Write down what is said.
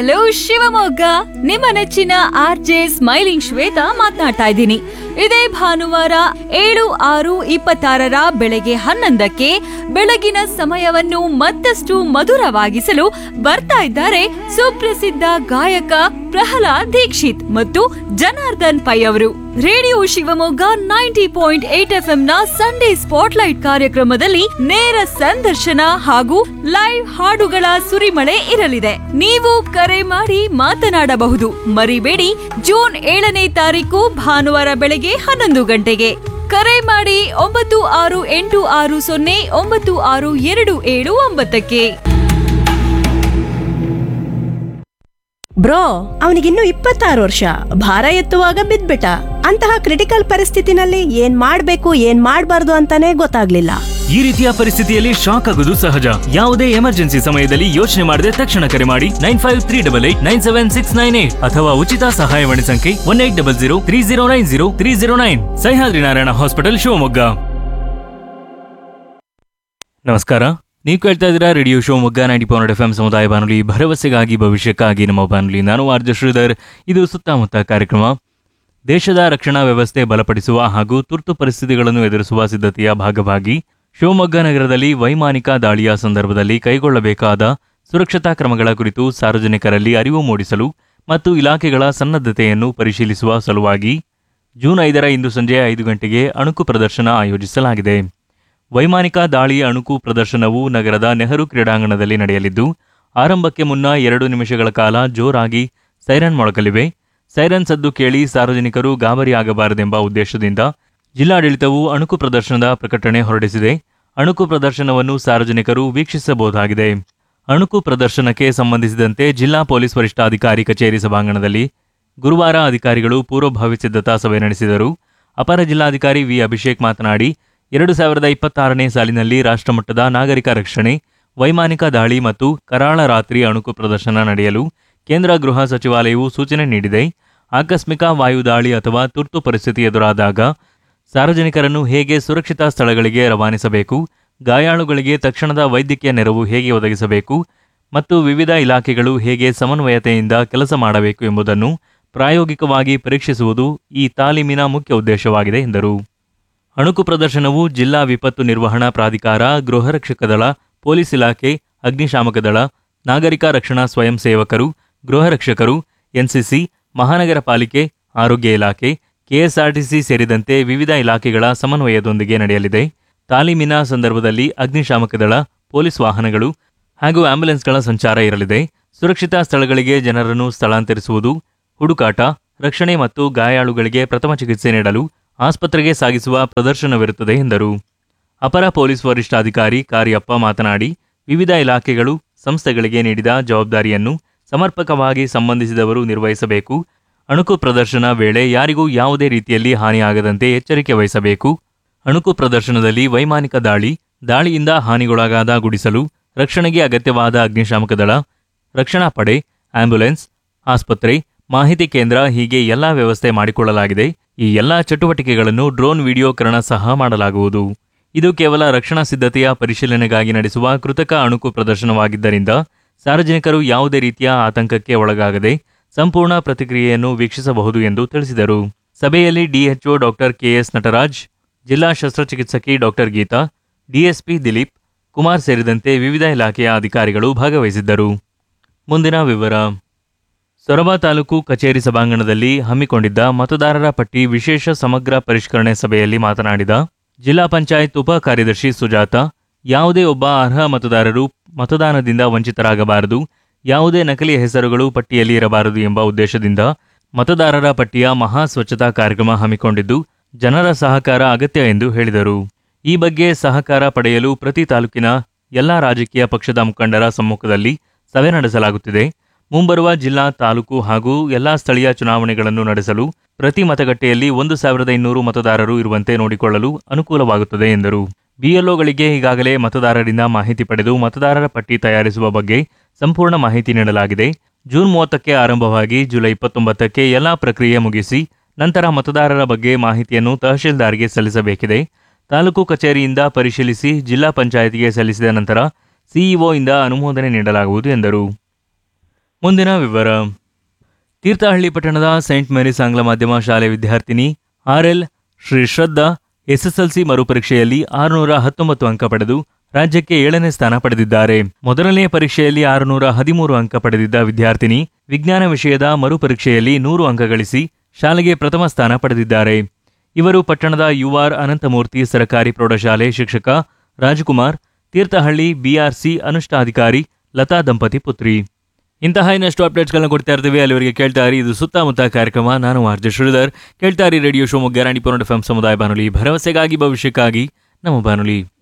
hello Shivamogga ನಿಮ್ಮ ನೆಚ್ಚಿನ R J smiling Shweta ಮಾತನಾಡ್ತಾ ಇದ್ದೀನಿ ಇದೇ ಭಾನುವಾರ ಏಳು ಆರು ಇಪ್ಪತ್ತಾರರ ಬೆಳಗ್ಗೆ ಹನ್ನೊಂದಕ್ಕೆ ಬೆಳಗಿನ ಸಮಯವನ್ನು ಮತ್ತಷ್ಟು ಮಧುರವಾಗಿಸಲು ಬರ್ತಾ ಇದ್ದಾರೆ ಸುಪ್ರಸಿದ್ಧ ಗಾಯಕ ಪ್ರಹ್ಲಾದ್ ದೀಕ್ಷಿತ್ ಮತ್ತು ಜನಾರ್ದನ್ ಪೈ ಅವರು radio Shivamogga ninety point eight F ನ ಸಂಡೇ ಸ್ಪಾಟ್ಲೈಟ್ ಕಾರ್ಯಕ್ರಮದಲ್ಲಿ ನೇರ ಸಂದರ್ಶನ ಹಾಗೂ ಲೈವ್ ಹಾಡುಗಳ ಸುರಿಮಳೆ ಇರಲಿದೆ ನೀವು ಕರೆ ಮಾಡಿ ಮಾತನಾಡಬಹುದು ಮರಿಬೇಡಿ ಜೂನ್ ಏಳನೇ ತಾರೀಕು ಭಾನುವಾರ ಬೆಳಗ್ಗೆ ಹನ್ನೊಂದು ಗಂಟೆಗೆ ಕರೆ ಮಾಡಿ ಒಂಬತ್ತು ಆರು ಎಂಟು ಆರು ಸೊನ್ನೆ ಒಂಬತ್ತು ಆರು ಎರಡು ಏಳು ಒಂಬತ್ತಕ್ಕೆ ಬ್ರೋ ಅವನಿಗಿನ್ನು ಇಪ್ಪತ್ತಾರು ವರ್ಷ ಭಾರ ಎತ್ತುವಾಗ ಬಿದ್ಬಿಟ್ಟ ಅಂತಹ ಕ್ರಿಟಿಕಲ್ ಪರಿಸ್ಥಿತಿನಲ್ಲಿ ಏನ್ ಮಾಡ್ಬೇಕು ಏನ್ ಮಾಡ್ಬಾರ್ದು ಅಂತಾನೆ ಗೊತ್ತಾಗ್ಲಿಲ್ಲ ಈ ರೀತಿಯ ಪರಿಸ್ಥಿತಿಯಲ್ಲಿ ಶಾಕ್ ಆಗುವುದು ಸಹಜ ಯಾವುದೇ ಎಮರ್ಜೆನ್ಸಿ ಸಮಯದಲ್ಲಿ ಯೋಚನೆ ಮಾಡದೆ ತಕ್ಷಣ ಕರೆ ಮಾಡಿ nine five three double eight nine seven six nine eight ಅಥವಾ ಉಚಿತ ಸಹಾಯವಾಣಿ ಸಂಖ್ಯೆ one eight double zero three zero nine zero three zero nine Sahyadri Narayana hospital Shivamogga ನಮಸ್ಕಾರ ನೀವು ಕೇಳ್ತಾ ಇದ್ದೀರಾ radio Shivamogga ninety point F M ಸಮುದಾಯ ಬಾನುಲಿ ಭರವಸೆಗಾಗಿ ಭವಿಷ್ಯಕ್ಕಾಗಿ ನಮ್ಮ ಬಾನುಲಿ ನಾನು ಆರ್ಜ ಶ್ರೀಧರ್ ಇದು ಸುತ್ತಮುತ್ತ ಕಾರ್ಯಕ್ರಮ ದೇಶದ ರಕ್ಷಣಾ ವ್ಯವಸ್ಥೆ ಬಲಪಡಿಸುವ ಹಾಗೂ ತುರ್ತು ಪರಿಸ್ಥಿತಿಗಳನ್ನು ಎದುರಿಸುವ ಸಿದ್ಧತೆಯ ಭಾಗವಾಗಿ ಶಿವಮೊಗ್ಗ ನಗರದಲ್ಲಿ ವೈಮಾನಿಕ ದಾಳಿಯ ಸಂದರ್ಭದಲ್ಲಿ ಕೈಗೊಳ್ಳಬೇಕಾದ ಸುರಕ್ಷತಾ ಕ್ರಮಗಳ ಕುರಿತು ಸಾರ್ವಜನಿಕರಲ್ಲಿ ಅರಿವು ಮೂಡಿಸಲು ಮತ್ತು ಇಲಾಖೆಗಳ ಸನ್ನದ್ಧತೆಯನ್ನು ಪರಿಶೀಲಿಸುವ ಸಲುವಾಗಿ ಜೂನ್ ಐದರ ಇಂದು ಸಂಜೆ ಐದು ಗಂಟೆಗೆ ಅಣುಕು ಪ್ರದರ್ಶನ ಆಯೋಜಿಸಲಾಗಿದೆ ವೈಮಾನಿಕ ದಾಳಿ ಅಣುಕು ಪ್ರದರ್ಶನವು ನಗರದ ನೆಹರು ಕ್ರೀಡಾಂಗಣದಲ್ಲಿ ನಡೆಯಲಿದ್ದು ಆರಂಭಕ್ಕೆ ಮುನ್ನ ಎರಡು ನಿಮಿಷಗಳ ಕಾಲ ಜೋರಾಗಿ ಸೈರನ್ ಮೊಳಗಲಿವೆ ಸೈರನ್ ಸದ್ದು ಕೇಳಿ ಸಾರ್ವಜನಿಕರು ಗಾಬರಿಯಾಗಬಾರದೆಂಬ ಉದ್ದೇಶದಿಂದ ಜಿಲ್ಲಾಡಳಿತವು ಅಣುಕು ಪ್ರದರ್ಶನದ ಪ್ರಕಟಣೆ ಹೊರಡಿಸಿದೆ ಅಣುಕು ಪ್ರದರ್ಶನವನ್ನು ಸಾರ್ವಜನಿಕರು ವೀಕ್ಷಿಸಬಹುದಾಗಿದೆ ಅಣುಕು ಪ್ರದರ್ಶನಕ್ಕೆ ಸಂಬಂಧಿಸಿದಂತೆ ಜಿಲ್ಲಾ ಪೊಲೀಸ್ ವರಿಷ್ಠಾಧಿಕಾರಿ ಕಚೇರಿ ಸಭಾಂಗಣದಲ್ಲಿ ಗುರುವಾರ ಅಧಿಕಾರಿಗಳು ಪೂರ್ವಭಾವಿ ಸಿದ್ಧತಾ ಸಭೆ ನಡೆಸಿದರು ಅಪರ ಜಿಲ್ಲಾಧಿಕಾರಿ ವಿ ಅಭಿಷೇಕ್ ಮಾತನಾಡಿ ಎರಡು ಸಾವಿರದ ಇಪ್ಪತ್ತಾರನೇ ಸಾಲಿನಲ್ಲಿ ರಾಷ್ಟ್ರಮಟ್ಟದ ನಾಗರಿಕ ರಕ್ಷಣೆ ವೈಮಾನಿಕ ದಾಳಿ ಮತ್ತು ಕರಾಳ ರಾತ್ರಿ ಅಣುಕು ಪ್ರದರ್ಶನ ನಡೆಯಲು ಕೇಂದ್ರ ಗೃಹ ಸಚಿವಾಲಯವು ಸೂಚನೆ ನೀಡಿದೆ ಆಕಸ್ಮಿಕ ವಾಯು ದಾಳಿ ಅಥವಾ ತುರ್ತು ಪರಿಸ್ಥಿತಿ ಎದುರಾದಾಗ ಸಾರ್ವಜನಿಕರನ್ನು ಹೇಗೆ ಸುರಕ್ಷಿತ ಸ್ಥಳಗಳಿಗೆ ರವಾನಿಸಬೇಕು ಗಾಯಾಳುಗಳಿಗೆ ತಕ್ಷಣದ ವೈದ್ಯಕೀಯ ನೆರವು ಹೇಗೆ ಒದಗಿಸಬೇಕು ಮತ್ತು ವಿವಿಧ ಇಲಾಖೆಗಳು ಹೇಗೆ ಸಮನ್ವಯತೆಯಿಂದ ಕೆಲಸ ಮಾಡಬೇಕು ಎಂಬುದನ್ನು ಪ್ರಾಯೋಗಿಕವಾಗಿ ಪರೀಕ್ಷಿಸುವುದು ಈ ತಾಲೀಮಿನ ಮುಖ್ಯ ಉದ್ದೇಶವಾಗಿದೆ ಎಂದರು ಅಣುಕು ಪ್ರದರ್ಶನವು ಜಿಲ್ಲಾ ವಿಪತ್ತು ನಿರ್ವಹಣಾ ಪ್ರಾಧಿಕಾರ ಗೃಹರಕ್ಷಕ ದಳ ಪೊಲೀಸ್ ಇಲಾಖೆ ಅಗ್ನಿಶಾಮಕ ದಳ ನಾಗರಿಕ ರಕ್ಷಣಾ ಸ್ವಯಂ ಸೇವಕರು ಗೃಹರಕ್ಷಕರು ಎನ್ಸಿಸಿ ಮಹಾನಗರ ಪಾಲಿಕೆ ಆರೋಗ್ಯ ಇಲಾಖೆ ಕೆಎಸ್ಆರ್ಟಿಸಿ ಸೇರಿದಂತೆ ವಿವಿಧ ಇಲಾಖೆಗಳ ಸಮನ್ವಯದೊಂದಿಗೆ ನಡೆಯಲಿದೆ ತಾಲೀಮಿನ ಸಂದರ್ಭದಲ್ಲಿ ಅಗ್ನಿಶಾಮಕ ದಳ ಪೊಲೀಸ್ ವಾಹನಗಳು ಹಾಗೂ ಆಂಬ್ಯುಲೆನ್ಸ್ಗಳ ಸಂಚಾರ ಇರಲಿದೆ ಸುರಕ್ಷಿತ ಸ್ಥಳಗಳಿಗೆ ಜನರನ್ನು ಸ್ಥಳಾಂತರಿಸುವುದು ಹುಡುಕಾಟ ರಕ್ಷಣೆ ಮತ್ತು ಗಾಯಾಳುಗಳಿಗೆ ಪ್ರಥಮ ಚಿಕಿತ್ಸೆ ನೀಡಲು ಆಸ್ಪತ್ರೆಗೆ ಸಾಗಿಸುವ ಪ್ರದರ್ಶನವಿರುತ್ತದೆ ಎಂದರು ಅಪರ ಪೊಲೀಸ್ ವರಿಷ್ಠಾಧಿಕಾರಿ ಕಾರ್ಯಪ್ಪ ಮಾತನಾಡಿ ವಿವಿಧ ಇಲಾಖೆಗಳು ಸಂಸ್ಥೆಗಳಿಗೆ ನೀಡಿದ ಜವಾಬ್ದಾರಿಯನ್ನು ಸಮರ್ಪಕವಾಗಿ ಸಂಬಂಧಿಸಿದವರು ನಿರ್ವಹಿಸಬೇಕು ಅಣುಕು ಪ್ರದರ್ಶನ ವೇಳೆ ಯಾರಿಗೂ ಯಾವುದೇ ರೀತಿಯಲ್ಲಿ ಹಾನಿಯಾಗದಂತೆ ಎಚ್ಚರಿಕೆ ವಹಿಸಬೇಕು ಅಣುಕು ಪ್ರದರ್ಶನದಲ್ಲಿ ವೈಮಾನಿಕ ದಾಳಿ ದಾಳಿಯಿಂದ ಹಾನಿಗೊಳಗಾದ ಗುಡಿಸಲು ರಕ್ಷಣೆಗೆ ಅಗತ್ಯವಾದ ಅಗ್ನಿಶಾಮಕ ದಳ ರಕ್ಷಣಾ ಪಡೆ ಆಂಬ್ಯುಲೆನ್ಸ್ ಆಸ್ಪತ್ರೆ ಮಾಹಿತಿ ಕೇಂದ್ರ ಹೀಗೆ ಎಲ್ಲಾ ವ್ಯವಸ್ಥೆ ಮಾಡಿಕೊಳ್ಳಲಾಗಿದೆ ಈ ಎಲ್ಲಾ ಚಟುವಟಿಕೆಗಳನ್ನು ಡ್ರೋನ್ ವಿಡಿಯೋಕರಣ ಸಹ ಮಾಡಲಾಗುವುದು ಇದು ಕೇವಲ ರಕ್ಷಣಾ ಸಿದ್ಧತೆಯ ಪರಿಶೀಲನೆಗಾಗಿ ನಡೆಸುವ ಕೃತಕ ಅಣುಕು ಪ್ರದರ್ಶನವಾಗಿದ್ದರಿಂದ ಸಾರ್ವಜನಿಕರು ಯಾವುದೇ ರೀತಿಯ ಆತಂಕಕ್ಕೆ ಒಳಗಾಗದೆ ಸಂಪೂರ್ಣ ಪ್ರತಿಕ್ರಿಯೆಯನ್ನು ವೀಕ್ಷಿಸಬಹುದು ಎಂದು ತಿಳಿಸಿದರು ಸಭೆಯಲ್ಲಿ ಡಿಎಚ್ಒ ಡಾಕ್ಟರ್ ಕೆಎಸ್ ನಟರಾಜ್ ಜಿಲ್ಲಾ ಶಸ್ತ್ರಚಿಕಿತ್ಸಕಿ ಡಾಕ್ಟರ್ ಗೀತಾ ಡಿಎಸ್ಪಿ ದಿಲೀಪ್ ಕುಮಾರ್ ಸೇರಿದಂತೆ ವಿವಿಧ ಇಲಾಖೆಯ ಅಧಿಕಾರಿಗಳು ಭಾಗವಹಿಸಿದ್ದರು ಮುಂದಿನ ವಿವರ ಸೊರಬ ತಾಲೂಕು ಕಚೇರಿ ಸಭಾಂಗಣದಲ್ಲಿ ಹಮ್ಮಿಕೊಂಡಿದ್ದ ಮತದಾರರ ಪಟ್ಟಿ ವಿಶೇಷ ಸಮಗ್ರ ಪರಿಷ್ಕರಣೆ ಸಭೆಯಲ್ಲಿ ಮಾತನಾಡಿದ ಜಿಲ್ಲಾ ಪಂಚಾಯತ್ ಉಪ ಕಾರ್ಯದರ್ಶಿ ಸುಜಾತ ಯಾವುದೇ ಒಬ್ಬ ಅರ್ಹ ಮತದಾರರು ಮತದಾನದಿಂದ ವಂಚಿತರಾಗಬಾರದು ಯಾವುದೇ ನಕಲಿ ಹೆಸರುಗಳು ಪಟ್ಟಿಯಲ್ಲಿ ಇರಬಾರದು ಎಂಬ ಉದ್ದೇಶದಿಂದ ಮತದಾರರ ಪಟ್ಟಿಯ ಮಹಾ ಸ್ವಚ್ಛತಾ ಕಾರ್ಯಕ್ರಮ ಹಮ್ಮಿಕೊಂಡಿದ್ದು ಜನರ ಸಹಕಾರ ಅಗತ್ಯ ಎಂದು ಹೇಳಿದರು ಈ ಬಗ್ಗೆ ಸಹಕಾರ ಪಡೆಯಲು ಪ್ರತಿ ತಾಲೂಕಿನ ಎಲ್ಲಾ ರಾಜಕೀಯ ಪಕ್ಷದ ಮುಖಂಡರ ಸಮ್ಮುಖದಲ್ಲಿ ಸಭೆ ನಡೆಸಲಾಗುತ್ತಿದೆ ಮುಂಬರುವ ಜಿಲ್ಲಾ ತಾಲೂಕು ಹಾಗೂ ಎಲ್ಲಾ ಸ್ಥಳೀಯ ಚುನಾವಣೆಗಳನ್ನು ನಡೆಸಲು ಪ್ರತಿ ಮತಗಟ್ಟೆಯಲ್ಲಿ ಒಂದು ಸಾವಿರದ ಇನ್ನೂರು ಮತದಾರರು ಇರುವಂತೆ ನೋಡಿಕೊಳ್ಳಲು ಅನುಕೂಲವಾಗುತ್ತದೆ ಎಂದರು ಬಿಎಲ್ಒಗಳಿಗೆ ಈಗಾಗಲೇ ಮತದಾರರಿಂದ ಮಾಹಿತಿ ಪಡೆದು ಮತದಾರರ ಪಟ್ಟಿ ತಯಾರಿಸುವ ಬಗ್ಗೆ ಸಂಪೂರ್ಣ ಮಾಹಿತಿ ನೀಡಲಾಗಿದೆ ಜೂನ್ ಮೂವತ್ತಕ್ಕೆ ಆರಂಭವಾಗಿ ಜುಲೈ ಇಪ್ಪತ್ತೊಂಬತ್ತಕ್ಕೆ ಎಲ್ಲಾ ಪ್ರಕ್ರಿಯೆ ಮುಗಿಸಿ ನಂತರ ಮತದಾರರ ಬಗ್ಗೆ ಮಾಹಿತಿಯನ್ನು ತಹಶೀಲ್ದಾರ್ಗೆ ಸಲ್ಲಿಸಬೇಕಿದೆ ತಾಲೂಕು ಕಚೇರಿಯಿಂದ ಪರಿಶೀಲಿಸಿ ಜಿಲ್ಲಾ ಪಂಚಾಯತಿಗೆ ಸಲ್ಲಿಸಿದ ನಂತರ ಸಿಇಒ ಇಂದ ಅನುಮೋದನೆ ನೀಡಲಾಗುವುದು ಎಂದರು ಮುಂದಿನ ವಿವರ ತೀರ್ಥಹಳ್ಳಿ ಪಟ್ಟಣದ ಸೈಂಟ್ ಮೇರಿಸ್ ಆಂಗ್ಲ ಮಾಧ್ಯಮ ಶಾಲೆ ವಿದ್ಯಾರ್ಥಿನಿ ಆರ್ಎಲ್ ಶ್ರೀ ಶ್ರದ್ಧಾ ಎಸ್ಎಸ್ಎಲ್ಸಿ ಮರುಪರೀಕ್ಷೆಯಲ್ಲಿ ಆರುನೂರ ಹತ್ತೊಂಬತ್ತು ಅಂಕ ಪಡೆದು ರಾಜ್ಯಕ್ಕೆ ಏಳನೇ ಸ್ಥಾನ ಪಡೆದಿದ್ದಾರೆ ಮೊದಲನೇ ಪರೀಕ್ಷೆಯಲ್ಲಿ ಆರುನೂರ ಹದಿಮೂರು ಅಂಕ ಪಡೆದಿದ್ದ ವಿದ್ಯಾರ್ಥಿನಿ ವಿಜ್ಞಾನ ವಿಷಯದ ಮರುಪರೀಕ್ಷೆಯಲ್ಲಿ ನೂರು ಅಂಕ ಗಳಿಸಿ ಶಾಲೆಗೆ ಪ್ರಥಮ ಸ್ಥಾನ ಪಡೆದಿದ್ದಾರೆ ಇವರು ಪಟ್ಟಣದ ಯುಆರ್ ಅನಂತಮೂರ್ತಿ ಸರಕಾರಿ ಪ್ರೌಢಶಾಲೆ ಶಿಕ್ಷಕ ರಾಜಕುಮಾರ್ ತೀರ್ಥಹಳ್ಳಿ ಬಿಆರ್ಸಿ ಅನುಷ್ಠಾಧಿಕಾರಿ ಲತಾ ದಂಪತಿ ಪುತ್ರಿ ಇಂತಹ ಇನ್ನಷ್ಟು ಅಪ್ಡೇಟ್ಸ್ಗಳನ್ನ ಕೊಡ್ತಾ ಇರ್ತೀವಿ ಅಲ್ಲಿವರೆಗೆ ಕೇಳ್ತಾ ಇರಿ ಇದು ಸುತ್ತಮುತ್ತ ಕಾರ್ಯಕ್ರಮ ನಾನು ಆರ್ಜೆ ಶ್ರೀಧರ್ ಕೇಳ್ತಾ ಇರಿ ರೇಡಿಯೋ ಶಿವಮೊಗ್ಗ ರಾಣಿಪುರ ಎಫ್ ಸಮುದಾಯ ಬಾನುಲಿ ಭರವಸೆಗಾಗಿ ಭವಿಷ್ಯಕ್ಕಾಗಿ ನಮ್ಮ ಬಾನುಲಿ